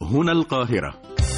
هنا القاهرة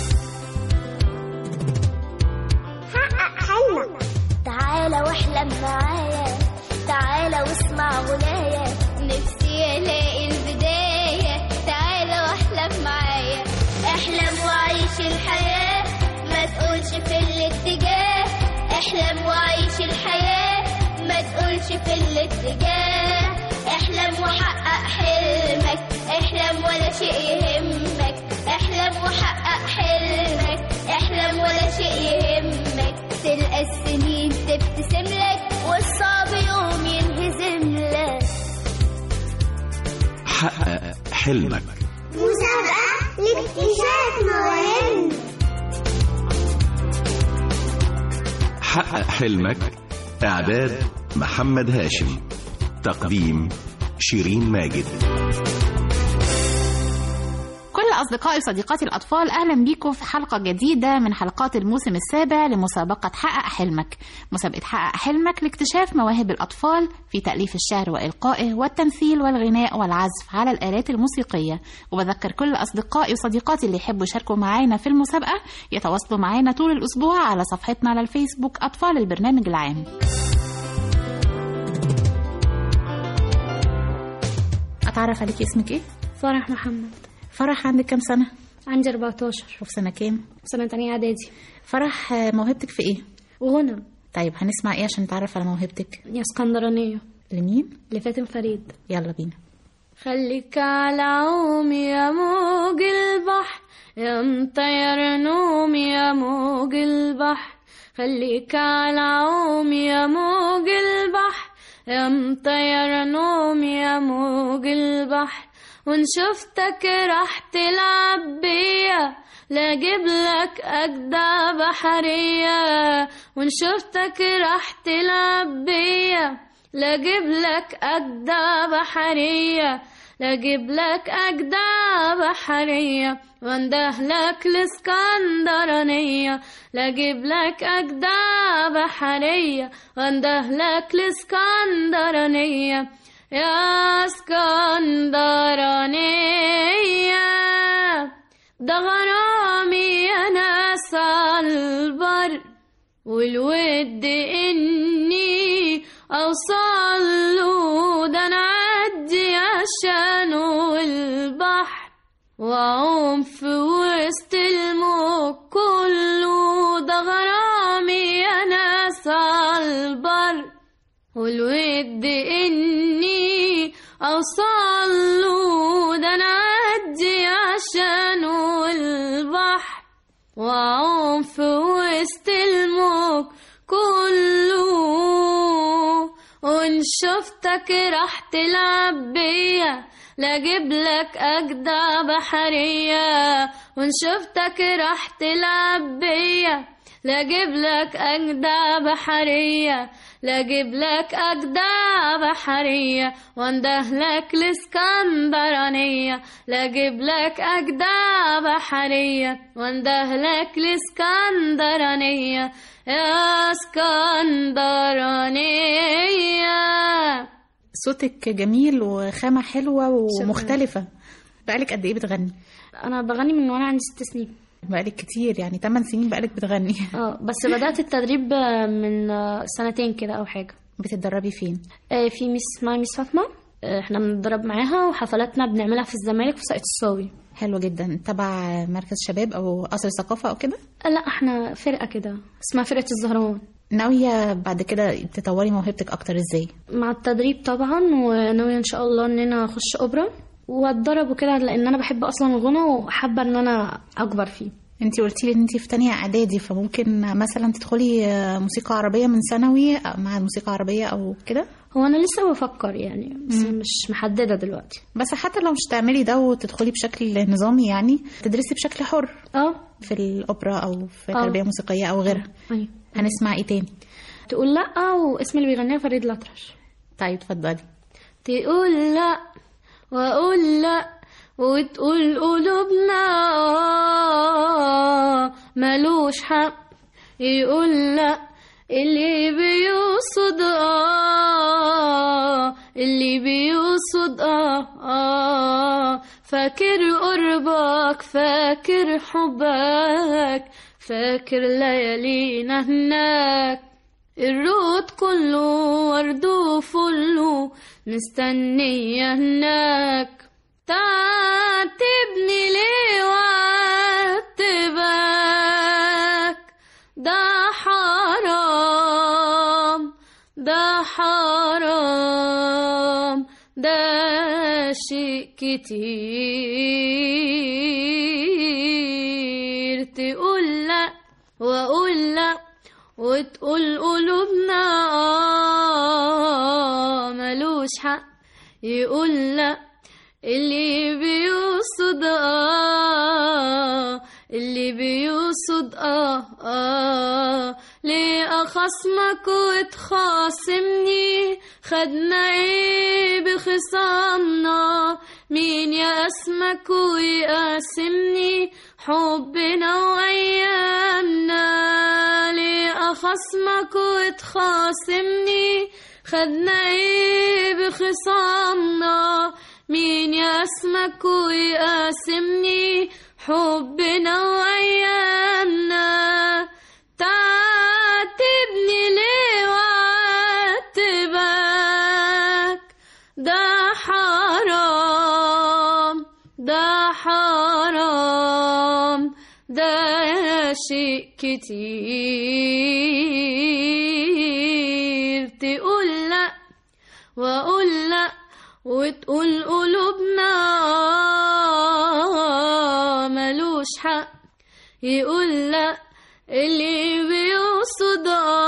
حقق حلمك تعالى واحلم معايا تعالى واسمع غنايا نفسي الاقي البداية تعالى واحلم معايا احلم وعيش الحياة ما تقولش في الاتجاه احلم وعيش الحياة ما تقولش في الاتجاه احلم وحقق حلمك احلم ولا شيء يهمك احلم وحقق حلمك احلم ولا شيء يهمك تلقى السنين تبتسم لك والصعب يوم ينهزم لك حقق حلمك مسابقة لاكتشاف مواهبنا حقق حلمك إعداد محمد هاشم تقديم شيرين ماجد كل أصدقائي وصديقاتي الأطفال أهلا بيكم في حلقة جديدة من حلقات الموسم السابع لمسابقة حقق حلمك مسابقة حقق حلمك لاكتشاف مواهب الأطفال في تأليف الشعر وإلقائه والتمثيل والغناء والعزف على الآلات الموسيقية وبذكر كل أصدقائي وصديقاتي اللي يحبوا يشاركوا معانا في المسابقة يتواصلوا معانا طول الأسبوع على صفحتنا على الفيسبوك أطفال البرنامج العام أتعرف عليك اسمك إيه؟ فرح محمد فرح عندك كام سنة؟ عندي 14 وفي سنة كام؟ سنة تانية إعدادي فرح آه، موهبتك في إيه؟ وغنى طيب هنسمع إيه عشان نتعرف على موهبتك؟ يا اسكندرانية لمين؟ لفاتن فريد يلا بينا خليك على عوم يا موج البحر يا مطير نوم يا موج البحر خليك على عوم يا موج البحر يا مطير نوم يا موج البحر وان شفتك راح تلعب بيا لا اجيب لك اجدع بحرية وان شفتك راح تلعب بيا لا اجيب لك اجدع بحرية لا اجيب لك اجدع بحرية وانده لك الاسكندرانية لا اجيب لك اجدع بحرية وانده لك الاسكندرانية يا اسكندرانية ده غرامي يا ناس عالبر والود اني اوصل له ده انا اعدي عشانه البحر واعوم في وسط الموج كله ده غرامي يا ناس عالبر والود اني اوصل له ده انا اعدي عشانه البحر واعوم في وسط الموج كله وان شفتك راح تلعب بيا لا اجيب لك اجدع بحرية وان شفتك راح تلعب بيا لا اجيب لك اجدع بحرية لا اجيب لك اجدع بحرية وانده لك الاسكندرانية لا اجيب لك اجدع بحرية وانده لك الاسكندرانية يا اسكندرانية صوتك جميل وخامة حلوة ومختلفة بقالك قد إيه بتغني؟ انا بغني من وانا عندي ست سنين بقالك كتير يعني 8 سنين بقالك بتغني اه بس بدأت التدريب من آه، سنتين كده او حاجة بتتدربي فين؟ آه، في ميس اسمها ميس فاطمة آه، احنا بنتدرب معاها وحفلاتنا بنعملها في الزمالك في ساقية الصاوي حلو جدا تبع مركز شباب أو قصر ثقافة أو كده؟ آه، لا احنا فرقة كده اسمها فرقة الزهران ناوية بعد كده تطوري موهبتك أكتر إزاي؟ مع التدريب طبعا وناوية ان شاء الله ان انا اخش اوبرا واتدرب وكده لان انا بحب اصلا الغنى وحابة ان انا اكبر فيه انتي قلتي لي ان انتي في تانية اعدادي فممكن مثلا تدخلي آه، موسيقى عربية من ثانوي آه، مع الموسيقى العربية او كده هو انا لسه بفكر يعني بس مش محددة دلوقتي بس حتى لو مش تعملي ده وتدخلي بشكل نظامي يعني تدرسي بشكل حر اه في الاوبرا او في آه. تربية موسيقية او غيرها ايوه هنسمع ايه تاني تقول لا واسم اللي بيغنيها فريد الأطرش طيب اتفضلي تقول لا واقول لا وتقول قلوبنا آه ملوش حق يقول لا اللي بيقصد اه اللي بيقصد اه اه فاكر قربك فاكر حبك فاكر ليالينا هناك الرود كله ورد وفله مستنية هناك تعاتبني ليه وعاتبك ده حرام ده حرام ده شيء كتير تقول لا واقول لا وتقول قلوبنا آه ملوش حق يقول لا اللي بيقصد اه اللي بيقصد اه اه ليه اخصمك وتخاصمني خدنا ايه بخصامنا مين يقسمك ويقاسمني حبنا وايامنا ليه اخصمك وتخاصمني خدنا ايه بخصامنا مين يقسمك ويقاسمني حبنا وايامنا تعاتبني ليه وعاتبك ده حرام ده حرام ده شيء كتير تقول لا واقول لا وتقول قلوبنا آه ملوش حق يقول لا اللي بيقصد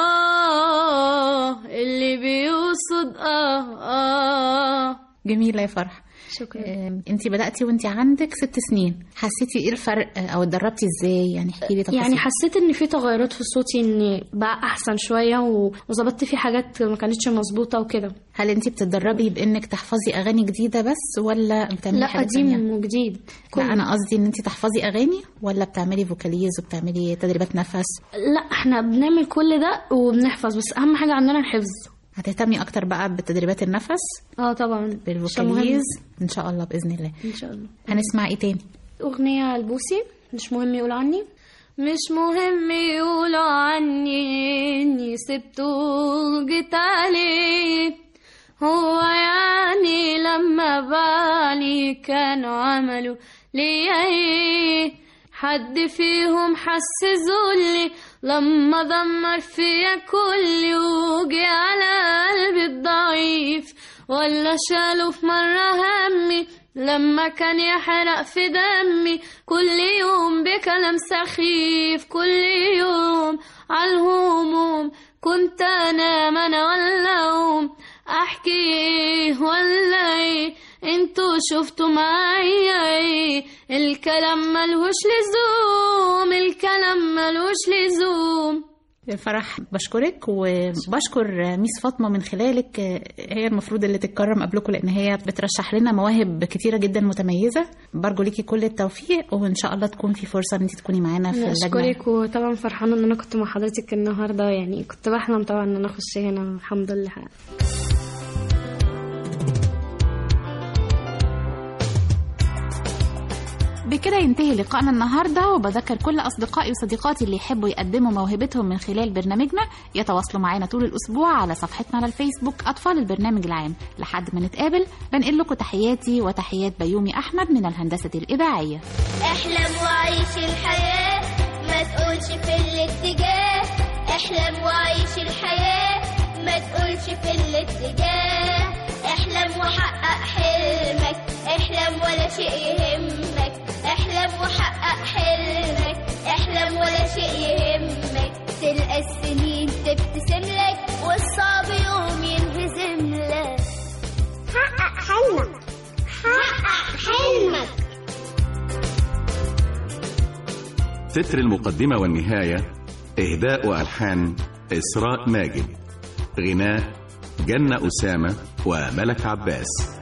اه اللي بيقصد اه اه جميلة يا فرح شكرا انت بدأتي وانت عندك ست سنين حسيتي ايه الفرق آه، او اتدربتي ازاي يعني احكي لي تفاصيل يعني حسيت ان في تغيرات في صوتي ان بقى احسن شويه و- وظبطت فيه حاجات ما كانتش مظبوطه وكده هل انت بتتدربي بانك تحفظي اغاني جديده بس ولا بتعملي لا حاجه تانية؟ قديم وجديد لا انا قصدي ان انت تحفظي اغاني ولا بتعملي فوكاليز وبتعملي تدريبات نفس لا احنا بنعمل كل ده وبنحفظ بس اهم حاجه عندنا الحفظ هتهتمي اكتر بقى بتدريبات النفس اه طبعا عشان بالفوكاليز ان شاء الله باذن الله مهم. ان شاء الله هنسمع ايه تاني اغنيه البوسي مش مهم يقولوا عني مش مهم يقولوا عني اني سبته وجيت عليه هو يعني لما بالي كانوا عملوا ليا ايه حد فيهم حس ذلي لما دمر فيا كل وجي على قلبي الضعيف ولا شالوا في مرة همي لما كان يحرق في دمي كل يوم بكلام سخيف كل يوم عالهموم كنت انام انا ولا اقوم احكي ايه ولا ايه انتوا شفتوا معايا ايه الكلام ملهوش لزوم الكلام ملهوش لزوم فرح بشكرك وبشكر ميس فاطمه من خلالك هي المفروض اللي تتكرم قبلكم لان هي بترشح لنا مواهب كتيره جدا متميزه برجو ليكي كل التوفيق وان شاء الله تكون في فرصه ان انت تكوني معانا في اللجنه اشكرك وطبعا فرحانه ان انا كنت مع حضرتك النهارده يعني كنت بحلم طبعا ان انا اخش هنا الحمد لله بكده ينتهي لقائنا النهارده وبذكر كل اصدقائي وصديقاتي اللي يحبوا يقدموا موهبتهم من خلال برنامجنا يتواصلوا معانا طول الاسبوع على صفحتنا على الفيسبوك اطفال البرنامج العام لحد ما نتقابل بنقل لكم تحياتي وتحيات بيومي احمد من الهندسه الاذاعيه احلم وعيش الحياة ما تقولش في الاتجاه احلم وعيش الحياة ما تقولش في الاتجاه احلم وحقق حلمك احلم ولا شيء يهمك احلم وحقق حلمك احلم ولا شيء يهمك تلقى السنين تبتسم لك والصعب يوم ينهزم لك حقق حلمك حقق حلمك تتر المقدمة والنهاية إهداء وألحان إسراء ماجد غناء جنة أسامة وملك عباس